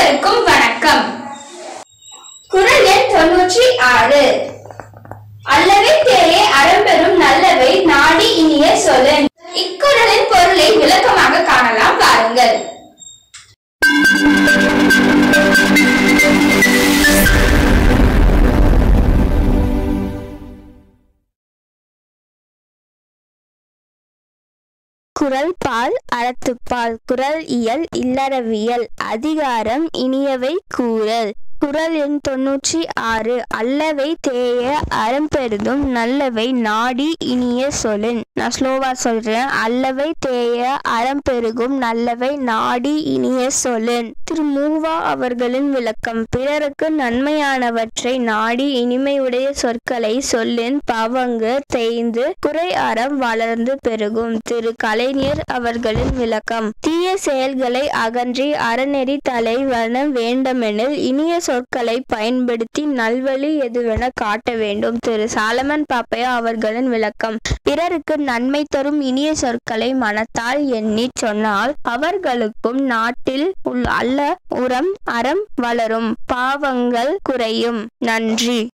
அனைவருக்கும் வணக்கம் குரல் எண் தொன்னூற்றி ஆறு அல்லவை தேயே அறம்பெறும் நல்லவை நாடி இனிய சொல்லன் இக்குறளின் பொருளை விளக்கமாக காணலாம் பாருங்கள் குரல் பால் அறத்துப்பால் குரல் இயல் இல்லறவியல் அதிகாரம் இனியவை கூறல் குரல் எண் தொன்னூற்றி ஆறு அல்லவை தேய அறம்பெருதும் நல்லவை நாடி இனிய சொல்லின் நான் ஸ்லோவா சொல்றேன் அல்லவை தேய அறம்பெருகும் நல்லவை நாடி இனிய சொல்லின் திரு மூவா அவர்களின் விளக்கம் பிறருக்கு நன்மையானவற்றை நாடி இனிமையுடைய சொற்களை சொல்லின் பவங்கு தேய்ந்து குறை அறம் வளர்ந்து பெருகும் திரு கலைஞர் அவர்களின் விளக்கம் தீய செயல்களை அகன்றி அறநெறி தலை வன வேண்டுமெனில் இனிய சொற்களை பயன்படுத்தி நல்வழி எதுவென காட்ட வேண்டும் திரு சாலமன் பாப்பையா அவர்களின் விளக்கம் பிறருக்கு நன்மை தரும் இனிய சொற்களை மனத்தால் எண்ணி சொன்னால் அவர்களுக்கும் நாட்டில் உள்ள அல்ல உரம் அறம் வளரும் பாவங்கள் குறையும் நன்றி